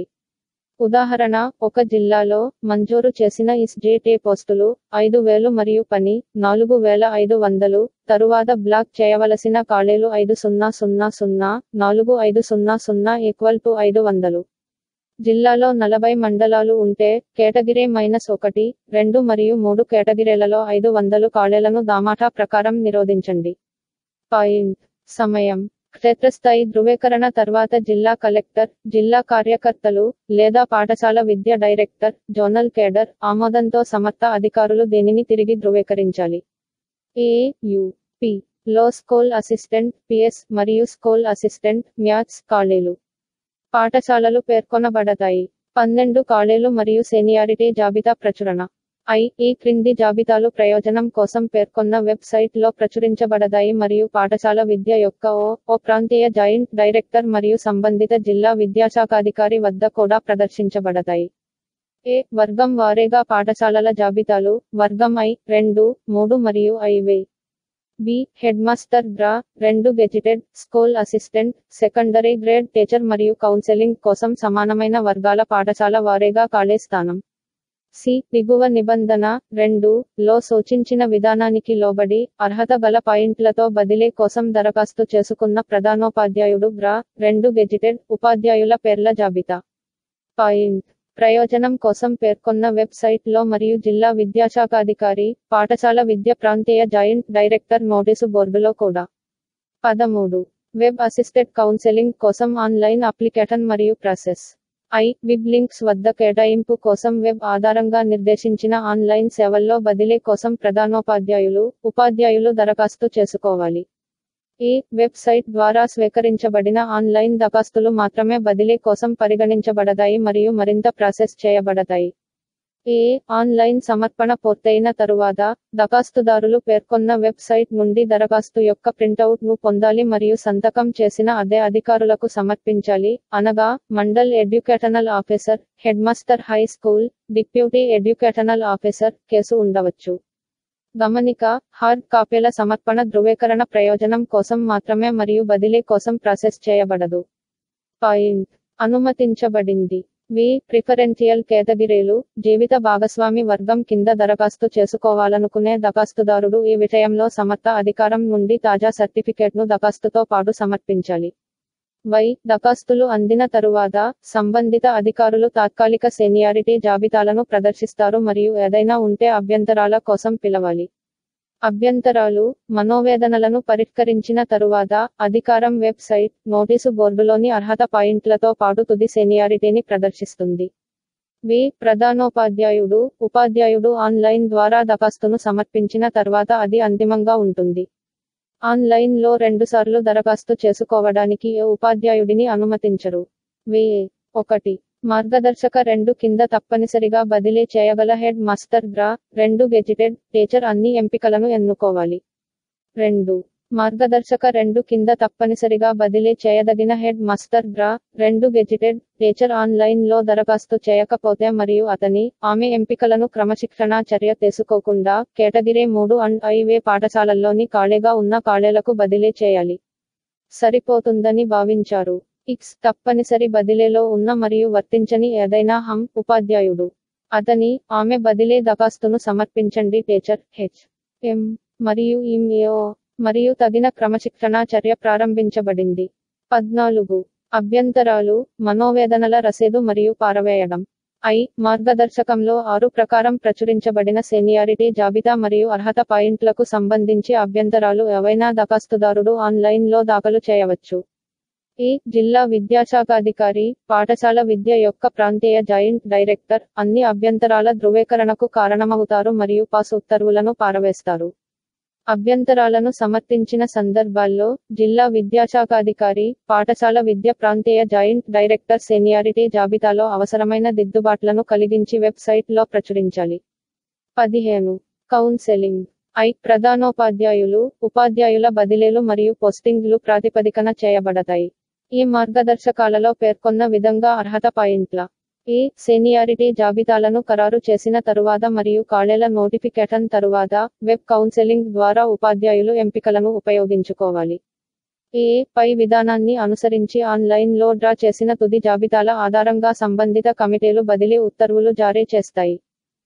ఉదాహరణ ఒక జిల్లాలో మంజూరు చేసిన ఇస్జేటే పోస్టులు ఐదు వేలు మరియు పని నాలుగు వేల ఐదు వందలు తరువాత బ్లాక్ చేయవలసిన ఖాళీలు ఐదు సున్నా సున్నా సున్నా నాలుగు ఐదు సున్నా సున్నా ఈక్వల్ టు ఐదు వందలు జిల్లాలో నలభై మండలాలు ఉంటే కేటగిరీ మైనస్ ఒకటి రెండు మరియు మూడు కేటగిరీలలో ఐదు వందలు ఖాళీలను దామాటా ప్రకారం నిరోధించండి పాయింట్ సమయం క్షేత్రస్థాయి ధృవీకరణ తర్వాత జిల్లా కలెక్టర్ జిల్లా కార్యకర్తలు లేదా పాఠశాల విద్య డైరెక్టర్ జోనల్ కేడర్ ఆమోదంతో సమర్థ అధికారులు దీనిని తిరిగి ధృవీకరించాలి ఏ యు పి లో స్కూల్ అసిస్టెంట్ పిఎస్ మరియు స్కూల్ అసిస్టెంట్ మ్యాథ్స్ ఖాళీలు పాఠశాలలు పేర్కొనబడతాయి పన్నెండు ఖాళీలు మరియు సీనియారిటీ జాబితా ప్రచురణ ఐ ఈ క్రింది జాబితాలు ప్రయోజనం కోసం పేర్కొన్న వెబ్సైట్ లో ప్రచురించబడతాయి మరియు పాఠశాల విద్య యొక్క ఓ ఓ ప్రాంతీయ జాయింట్ డైరెక్టర్ మరియు సంబంధిత జిల్లా విద్యాశాఖాధికారి వద్ద కూడా ప్రదర్శించబడతాయి ఏ వర్గం వారీగా పాఠశాలల జాబితాలు వర్గం ఐ రెండు మూడు మరియు ఐవే బి హెడ్ మాస్టర్ డ్రా రెండు gazetted school assistant secondary grade teacher మరియు కౌన్సెలింగ్ కోసం సమానమైన వర్గాల పాఠశాల వారీగా ఖాళీ స్థానం సి దిగువ నిబంధన రెండు లో సూచించిన విధానానికి లోబడి అర్హత గల పాయింట్లతో బదిలీ కోసం దరఖాస్తు చేసుకున్న ప్రధానోపాధ్యాయుడు గ్రా రెండు గెజిటెడ్ ఉపాధ్యాయుల పేర్ల జాబితా పాయింట్ ప్రయోజనం కోసం పేర్కొన్న వెబ్సైట్ లో మరియు జిల్లా విద్యాశాఖాధికారి పాఠశాల విద్య ప్రాంతీయ జాయింట్ డైరెక్టర్ నోటీసు బోర్డులో కూడా పదమూడు వెబ్ అసిస్టెడ్ కౌన్సెలింగ్ కోసం ఆన్లైన్ అప్లికేషన్ మరియు ప్రాసెస్ ఐ విబ్ లింక్స్ వద్ద కేటాయింపు కోసం వెబ్ ఆధారంగా నిర్దేశించిన ఆన్లైన్ సేవల్లో బదిలీ కోసం ప్రధానోపాధ్యాయులు ఉపాధ్యాయులు దరఖాస్తు చేసుకోవాలి ఈ వెబ్సైట్ ద్వారా స్వీకరించబడిన ఆన్లైన్ దరఖాస్తులు మాత్రమే బదిలీ కోసం పరిగణించబడతాయి మరియు మరింత ప్రాసెస్ చేయబడతాయి ఏ ఆన్లైన్ సమర్పణ పూర్తయిన తరువాత దరఖాస్తుదారులు పేర్కొన్న వెబ్సైట్ నుండి దరఖాస్తు యొక్క ప్రింటౌట్ ను పొందాలి మరియు సంతకం చేసిన అదే అధికారులకు సమర్పించాలి అనగా mandal educational officer head master high school deputy educational officer case ఉండవచ్చు గమనిక హార్డ్ కాపీల సమర్పణ ధృవీకరణ ప్రయోజనం కోసం మాత్రమే మరియు బదిలీ కోసం ప్రాసెస్ చేయబడదు పాయింట్ అనుమతించబడింది వి ప్రిఫరెన్షియల్ కేటగిరీలు జీవిత భాగస్వామి వర్గం కింద దరఖాస్తు చేసుకోవాలనుకునే దరఖాస్తుదారుడు ఈ విషయంలో సమర్థ అధికారం నుండి తాజా సర్టిఫికేట్ను దరఖాస్తుతో పాటు సమర్పించాలి వై దరఖాస్తులు అందిన తరువాత సంబంధిత అధికారులు తాత్కాలిక సీనియారిటీ జాబితాలను ప్రదర్శిస్తారు మరియు ఏదైనా ఉంటే అభ్యంతరాల కోసం పిలవాలి అభ్యంతరాలు మనోవేదనలను పరిష్కరించిన తరువాత అధికారం వెబ్సైట్ నోటీసు బోర్డులోని అర్హత పాయింట్లతో పాటు తుది సీనియారిటీని ప్రదర్శిస్తుంది వి ప్రధానోపాధ్యాయుడు ఉపాధ్యాయుడు ఆన్లైన్ ద్వారా దరఖాస్తును సమర్పించిన తర్వాత అది అంతిమంగా ఉంటుంది ఆన్లైన్లో రెండుసార్లు దరఖాస్తు చేసుకోవడానికి ఏ ఉపాధ్యాయుడిని అనుమతించరు వి ఒకటి మార్గదర్శక రెండు కింద తప్పనిసరిగా బదిలీ చేయగల హెడ్ మాస్టర్ గ్రా రెండు గెజిటెడ్ టీచర్ అన్ని ఎంపికలను ఎన్నుకోవాలి రెండు మార్గదర్శక రెండు కింద తప్పనిసరిగా బదిలీ చేయదగిన హెడ్ మాస్టర్ గ్రా రెండు గెజిటెడ్ టీచర్ ఆన్లైన్ లో దరఖాస్తు చేయకపోతే మరియు అతని ఆమె ఎంపికలను క్రమశిక్షణా చర్య తీసుకోకుండా కేటగిరీ మూడు అండ్ ఐవే పాఠశాలల్లోని ఖాళీగా ఉన్న ఖాళీలకు బదిలీ చేయాలి సరిపోతుందని భావించారు ఇక్స్ తప్పనిసరి బదిలీలో ఉన్న మరియు వర్తించని ఏదైనా హం ఉపాధ్యాయుడు అతని ఆమె బదిలీ దరఖాస్తును సమర్పించండి టీచర్ హెచ్ ఎం మరియు ఇమ్ఏఓ మరియు తగిన క్రమశిక్షణా చర్య ప్రారంభించబడింది పద్నాలుగు అభ్యంతరాలు మనోవేదనల రసీదు మరియు పారవేయడం ఐ మార్గదర్శకంలో ఆరు ప్రకారం ప్రచురించబడిన సీనియారిటీ జాబితా మరియు అర్హత పాయింట్లకు సంబంధించి అభ్యంతరాలు ఏవైనా దరఖాస్తుదారుడు ఆన్లైన్లో దాఖలు చేయవచ్చు ఈ జిల్లా విద్యాశాఖాధికారి పాఠశాల విద్య యొక్క ప్రాంతీయ జాయింట్ డైరెక్టర్ అన్ని అభ్యంతరాల ధృవీకరణకు కారణమవుతారు మరియు పాస్ ఉత్తర్వులను పారవేస్తారు అభ్యంతరాలను సమర్థించిన సందర్భాల్లో జిల్లా విద్యాశాఖాధికారి పాఠశాల విద్య ప్రాంతీయ జాయింట్ డైరెక్టర్ సీనియారిటీ జాబితాలో అవసరమైన దిద్దుబాట్లను కలిగించి వెబ్సైట్లో ప్రచురించాలి పదిహేను కౌన్సెలింగ్ ఐ ప్రధానోపాధ్యాయులు ఉపాధ్యాయుల బదిలీలు మరియు పోస్టింగ్లు ప్రాతిపదికన చేయబడతాయి ఈ మార్గదర్శకాలలో పేర్కొన్న విధంగా అర్హత పాయింట్ల ఈ సీనియారిటీ జాబితాలను ఖరారు చేసిన తరువాత మరియు ఖాళీల నోటిఫికేషన్ తరువాత వెబ్ కౌన్సెలింగ్ ద్వారా ఉపాధ్యాయులు ఎంపికలను ఉపయోగించుకోవాలి ఏ పై విధానాన్ని అనుసరించి ఆన్లైన్ లో డ్రా చేసిన తుది జాబితాల ఆధారంగా సంబంధిత కమిటీలు బదిలీ ఉత్తర్వులు జారీ చేస్తాయి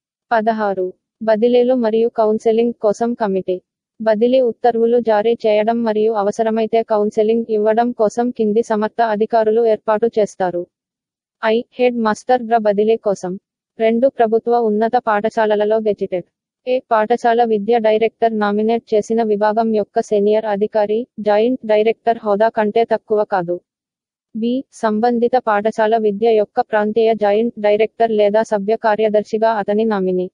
పదహారు బదిలీలు మరియు కౌన్సెలింగ్ కోసం కమిటీ బదిలీ ఉత్తర్వులు జారీ చేయడం మరియు అవసరమైతే కౌన్సెలింగ్ ఇవ్వడం కోసం కింది సమర్థ అధికారులు ఏర్పాటు చేస్తారు ఐ హెడ్ మాస్టర్ గ్ర బదిలీ కోసం రెండు ప్రభుత్వ ఉన్నత పాఠశాలలలో గెజిటెడ్ ఏ పాఠశాల విద్య డైరెక్టర్ నామినేట్ చేసిన విభాగం యొక్క సీనియర్ అధికారి జాయింట్ డైరెక్టర్ హోదా కంటే తక్కువ కాదు బి సంబంధిత పాఠశాల విద్య యొక్క ప్రాంతీయ జాయింట్ డైరెక్టర్ లేదా సభ్య కార్యదర్శిగా అతని నామినీ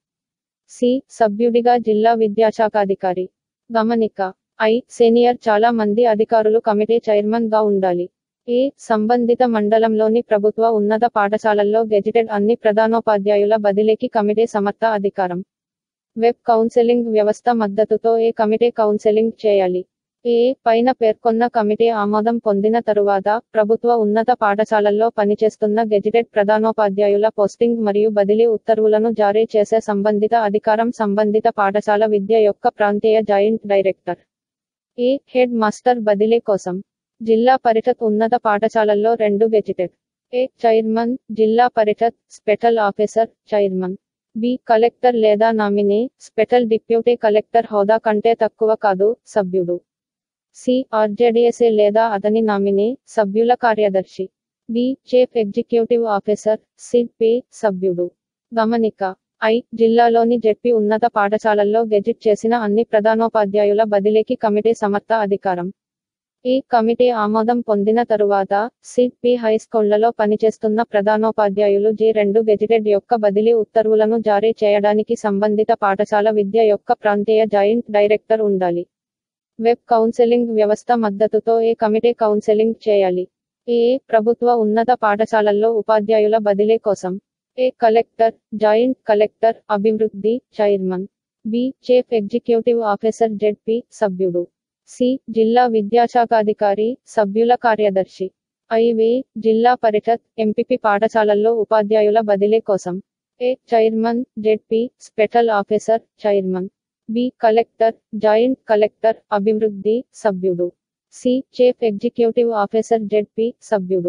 సి సభ్యుడిగా జిల్లా విద్యాశాఖాధికారి గమనిక ఐ సీనియర్ చాలా మంది అధికారులు కమిటీ చైర్మన్ గా ఉండాలి ఏ సంబంధిత మండలంలోని ప్రభుత్వ ఉన్నత పాఠశాలల్లో గెజిటెడ్ అన్ని ప్రధానోపాధ్యాయుల బదిలీకి కమిటీ సమర్థ అధికారం వెబ్ కౌన్సెలింగ్ వ్యవస్థ మద్దతుతో ఏ కమిటీ కౌన్సెలింగ్ చేయాలి ఏ పైన పేర్కొన్న కమిటీ ఆమోదం పొందిన తరువాత ప్రభుత్వ ఉన్నత పాఠశాలల్లో పనిచేస్తున్న గెజిటెడ్ ప్రధానోపాధ్యాయుల పోస్టింగ్ మరియు బదిలీ ఉత్తర్వులను జారీ చేసే సంబంధిత అధికారం సంబంధిత పాఠశాల విద్య యొక్క ప్రాంతీయ joint director A head master బదిలీ కోసం జిల్లా పరిషత్ ఉన్నత పాఠశాలల్లో రెండు gazetted A chairman Zilla Parishad special officer chairman B collector లేదా నామినీ స్పెషల్ డిప్యూటీ కలెక్టర్ హోదా కంటే తక్కువ కాదు సభ్యుడు సి ఆర్జేడిఎస్ఏ లేదా అతని నామినీ సభ్యుల కార్యదర్శి D chief executive officer CP సభ్యుడు గమనిక ఐ జిల్లాలోని జెడ్పీ ఉన్నత పాఠశాలల్లో గెజిట్ చేసిన అన్ని ప్రధానోపాధ్యాయుల బదిలీకి కమిటీ సమర్థ అధికారం ఈ కమిటీ ఆమోదం పొందిన తరువాత సిపి హైస్కూళ్లలో పనిచేస్తున్న ప్రధానోపాధ్యాయులు జి రెండు గెజిటెడ్ యొక్క బదిలీ ఉత్తర్వులను జారీ చేయడానికి సంబంధిత పాఠశాల విద్య యొక్క ప్రాంతీయ జాయింట్ డైరెక్టర్ ఉండాలి వెబ్ కౌన్సెలింగ్ వ్యవస్థ మద్దతుతో ఏ కమిటీ కౌన్సెలింగ్ చేయాలి ఏ ప్రభుత్వ ఉన్నత పాఠశాలల్లో ఉపాధ్యాయుల బదిలీ కోసం ఏ కలెక్టర్ జాయింట్ కలెక్టర్ అభివృద్ధి chairman B chief executive officer ZP సభ్యుడు సి జిల్లా విద్యాశాఖాధికారి సభ్యుల కార్యదర్శి ఐవి జిల్లా పరిషత్ ఎంపీపీ పాఠశాలల్లో ఉపాధ్యాయుల బదిలీ కోసం A chairman ZP special officer chairman B collector joint collector అభివృద్ధి సభ్యుడు C chief executive officer ZP సభ్యుడు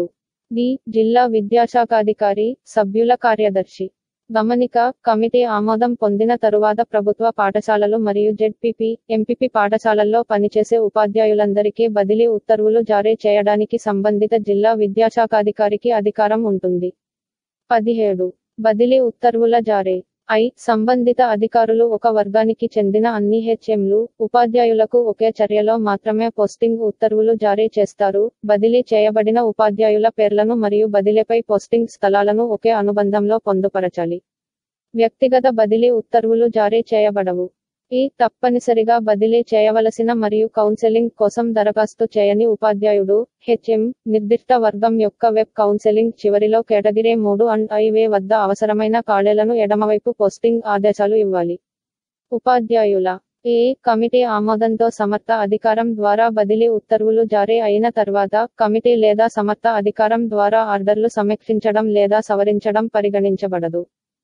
డి జిల్లా విద్యాశాఖాధికారి సభ్యుల కార్యదర్శి గమనిక కమిటీ ఆమోదం పొందిన తరువాత ప్రభుత్వ పాఠశాలలు మరియు జెడ్పీపీ ఎంపీపీ పాఠశాలల్లో పనిచేసే ఉపాధ్యాయులందరికీ బదిలీ ఉత్తర్వులు జారీ చేయడానికి సంబంధిత జిల్లా విద్యాశాఖాధికారికి అధికారం ఉంటుంది పదిహేడు బదిలీ ఉత్తర్వుల జారీ ఐ సంబంధిత అధికారులు ఒక వర్గానికి చెందిన అన్ని హెచ్ఎంలు ఉపాధ్యాయులకు ఒకే చర్యలో మాత్రమే పోస్టింగ్ ఉత్తర్వులు జారీ చేస్తారు బదిలీ చేయబడిన ఉపాధ్యాయుల పేర్లను మరియు బదిలీపై పోస్టింగ్ స్థలాలను ఒకే అనుబంధంలో పొందుపరచాలి వ్యక్తిగత బదిలీ ఉత్తర్వులు జారీ చేయబడవు ఈ తప్పనిసరిగా బదిలీ చేయవలసిన మరియు కౌన్సెలింగ్ కోసం దరఖాస్తు చేయని ఉపాధ్యాయుడు హెచ్ఎం నిర్దిష్ట వర్గం యొక్క వెబ్ కౌన్సెలింగ్ చివరిలో కేటగిరీ మూడు అండ్ ఐవే వద్ద అవసరమైన ఖాళీలను ఎడమవైపు పోస్టింగ్ ఆదేశాలు ఇవ్వాలి ఉపాధ్యాయుల ఏ కమిటీ ఆమోదంతో సమర్థ అధికారం ద్వారా బదిలీ ఉత్తర్వులు జారీ అయిన తర్వాత కమిటీ లేదా సమర్థ అధికారం ద్వారా ఆర్డర్లు సమీక్షించడం లేదా సవరించడం పరిగణించబడదు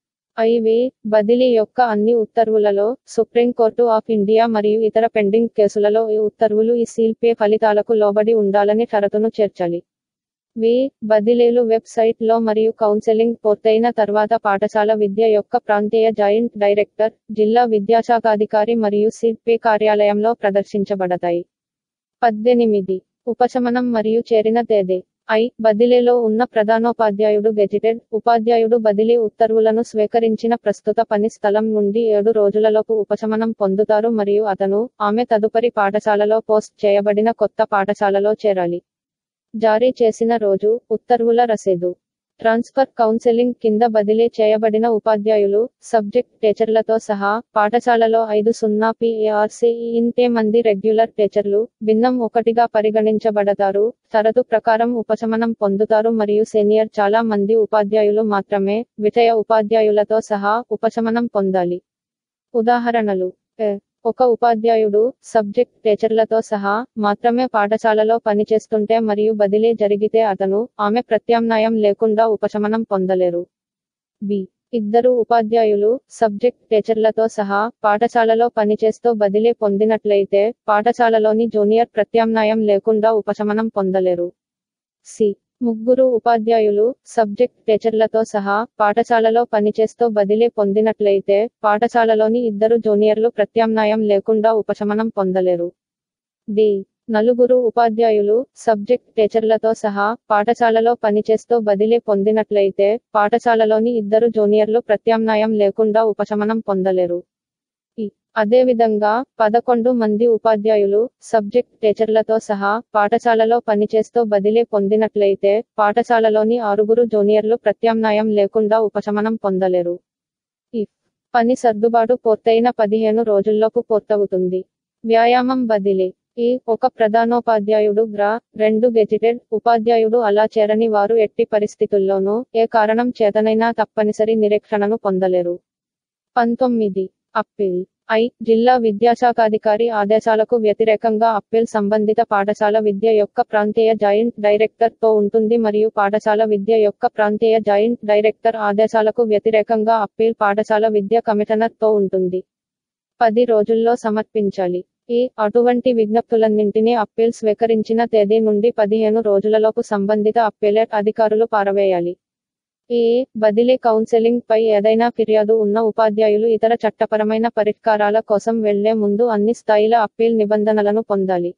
ఐవి బదిలీ యొక్క అన్ని ఉత్తర్వులలో సుప్రీంకోర్టు ఆఫ్ ఇండియా మరియు ఇతర పెండింగ్ కేసులలో ఈ ఉత్తర్వులు ఈ సీల్ పే ఫలితాలకు లోబడి ఉండాలని షరతును చేర్చాలి వి బదిలీలు వెబ్సైట్ లో మరియు కౌన్సెలింగ్ పూర్తయిన తర్వాత పాఠశాల విద్య యొక్క ప్రాంతీయ జాయింట్ డైరెక్టర్ జిల్లా విద్యాశాఖాధికారి మరియు సీడ్ పే కార్యాలయంలో ప్రదర్శించబడతాయి పద్దెనిమిది ఉపశమనం మరియు చేరిన తేదీ ఐ బదిలీలో ఉన్న ప్రధానోపాధ్యాయుడు గెజిటెడ్ ఉపాధ్యాయుడు బదిలీ ఉత్తర్వులను స్వీకరించిన ప్రస్తుత పని స్థలం నుండి ఏడు రోజులలోపు ఉపశమనం పొందుతారు మరియు అతను ఆమె తదుపరి పాఠశాలలో పోస్ట్ చేయబడిన కొత్త పాఠశాలలో చేరాలి జారీ చేసిన రోజు ఉత్తర్వుల రసీదు ట్రాన్స్ఫర్ కౌన్సెలింగ్ కింద బదిలీ చేయబడిన ఉపాధ్యాయులు సబ్జెక్ట్ టీచర్లతో సహా పాఠశాలలో ఐదు సున్నా పిఏఆర్సి ఇంతే మంది రెగ్యులర్ టీచర్లు భిన్నం ఒకటిగా పరిగణించబడతారు షరతు ప్రకారం ఉపశమనం పొందుతారు మరియు సీనియర్ చాలా మంది ఉపాధ్యాయులు మాత్రమే విషయ ఉపాధ్యాయులతో సహా ఉపశమనం పొందాలి ఉదాహరణలు ఎ. ఒక ఉపాధ్యాయుడు సబ్జెక్ట్ టీచర్లతో సహా మాత్రమే పాఠశాలలో పనిచేస్తుంటే మరియు బదిలీ జరిగితే అతను ఆమె ప్రత్యామ్నాయం లేకుండా ఉపశమనం పొందలేరు బి ఇద్దరు ఉపాధ్యాయులు సబ్జెక్ట్ టీచర్లతో సహా పాఠశాలలో పనిచేస్తూ బదిలీ పొందినట్లయితే పాఠశాలలోని జూనియర్ ప్రత్యామ్నాయం లేకుండా ఉపశమనం పొందలేరు సి ముగ్గురు ఉపాధ్యాయులు సబ్జెక్ట్ టీచర్లతో సహా పాఠశాలలో పనిచేస్తూ బదిలీ పొందినట్లయితే పాఠశాలలోని ఇద్దరు జూనియర్లు ప్రత్యామ్నాయం లేకుండా ఉపశమనం పొందలేరు డి నలుగురు ఉపాధ్యాయులు సబ్జెక్ట్ టీచర్లతో సహా పాఠశాలలో పనిచేస్తూ బదిలీ పొందినట్లయితే పాఠశాలలోని ఇద్దరు జూనియర్లు ప్రత్యామ్నాయం లేకుండా ఉపశమనం పొందలేరు ఈ అదేవిధంగా పదకొండు మంది ఉపాధ్యాయులు సబ్జెక్ట్ టీచర్లతో సహా పాఠశాలలో పనిచేస్తూ బదిలీ పొందినట్లయితే పాఠశాలలోని ఆరుగురు జూనియర్లు ప్రత్యామ్నాయం లేకుండా ఉపశమనం పొందలేరు ఇఫ్ పని సర్దుబాటు పూర్తయిన పదిహేను రోజుల్లోపు పూర్తవుతుంది వ్యాయామం బదిలీ ఈ ఒక ప్రధానోపాధ్యాయుడు గ్రా రెండు గెజిటెడ్ ఉపాధ్యాయుడు అలా చేరని వారు ఎట్టి పరిస్థితుల్లోనూ ఏ కారణం చేతనైనా తప్పనిసరి నిరీక్షణను పొందలేరు పంతొమ్మిది అప్పీల్ ఐ జిల్లా విద్యాశాఖాధికారి ఆదేశాలకు వ్యతిరేకంగా అప్పీల్ సంబంధిత పాఠశాల విద్య యొక్క ప్రాంతీయ జాయింట్ డైరెక్టర్ తో ఉంటుంది మరియు పాఠశాల విద్య యొక్క ప్రాంతీయ జాయింట్ డైరెక్టర్ ఆదేశాలకు వ్యతిరేకంగా అప్పీల్ పాఠశాల విద్య కమిషనర్ తో ఉంటుంది పది రోజుల్లో సమర్పించాలి ఈ అటువంటి విజ్ఞప్తులన్నింటినీ అప్పీల్ స్వీకరించిన తేదీ నుండి పదిహేను రోజులలోపు సంబంధిత అప్పీలేట్ అధికారులు పారవేయాలి ఏ బదిలీ కౌన్సెలింగ్ పై ఏదైనా ఫిర్యాదు ఉన్న ఉపాధ్యాయులు ఇతర చట్టపరమైన పరిష్కారాల కోసం వెళ్లే ముందు అన్ని స్థాయిల అప్పీల్ నిబంధనలను పొందాలి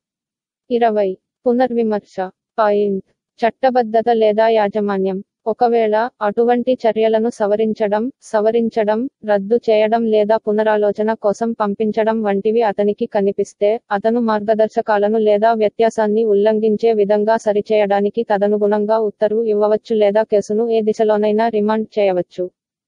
ఇరవై పునర్విమర్శ పాయింట్ చట్టబద్ధత లేదా యాజమాన్యం ఒకవేళ అటువంటి చర్యలను సవరించడం సవరించడం రద్దు చేయడం లేదా పునరాలోచన కోసం పంపించడం వంటివి అతనికి కనిపిస్తే అతను మార్గదర్శకాలను లేదా వ్యత్యాసాన్ని ఉల్లంఘించే విధంగా సరిచేయడానికి తదనుగుణంగా ఉత్తర్వు ఇవ్వవచ్చు లేదా కేసును ఏ దిశలోనైనా రిమాండ్ చేయవచ్చు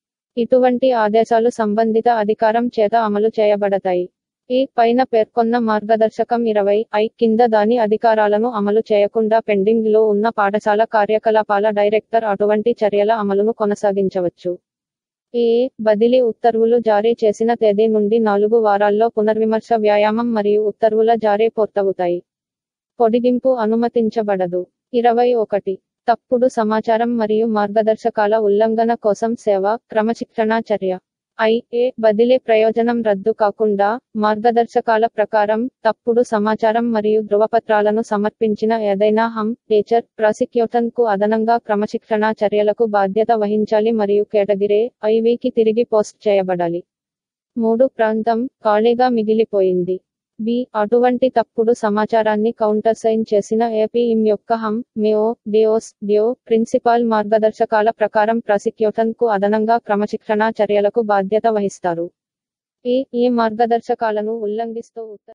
ఇటువంటి ఆదేశాలు సంబంధిత అధికారం చేత అమలు చేయబడతాయి ఈ పైన పేర్కొన్న మార్గదర్శకం ఇరవై ఐ కింద దాని అధికారాలను అమలు చేయకుండా పెండింగ్ లో ఉన్న పాఠశాల కార్యకలాపాల డైరెక్టర్ అటువంటి చర్యల అమలును కొనసాగించవచ్చు ఏ బదిలీ ఉత్తర్వులు జారీ చేసిన తేదీ నుండి నాలుగు వారాల్లో పునర్విమర్శ వ్యాయామం మరియు ఉత్తర్వుల జారీ పూర్తవుతాయి పొడిగింపు అనుమతించబడదు ఇరవై ఒకటి తప్పుడు సమాచారం మరియు మార్గదర్శకాల ఉల్లంఘన కోసం సేవ క్రమశిక్షణా చర్య ఐ ఏ బదిలీ ప్రయోజనం రద్దు కాకుండా మార్గదర్శకాల ప్రకారం తప్పుడు సమాచారం మరియు ధృవపత్రాలను సమర్పించిన ఏదైనా హమ్ టీచర్ ప్రాసిక్యూషన్ కు అదనంగా క్రమశిక్షణా చర్యలకు బాధ్యత వహించాలి మరియు కేటగిరీ ఐవికి తిరిగి పోస్ట్ చేయబడాలి మూడు ప్రాంతం ఖాళీగా మిగిలిపోయింది బి అటువంటి తప్పుడు సమాచారాన్ని కౌంటర్సైన్ చేసిన ఏపీఎం యొక్క హమ్ మేఓ డిఓస్ డిఓ ప్రిన్సిపాల్ మార్గదర్శకాల ప్రకారం ప్రాసిక్యూషన్ కు అదనంగా క్రమశిక్షణా చర్యలకు బాధ్యత వహిస్తారు ఈ ఈ మార్గదర్శకాలను ఉల్లంఘిస్తూ ఉత్తర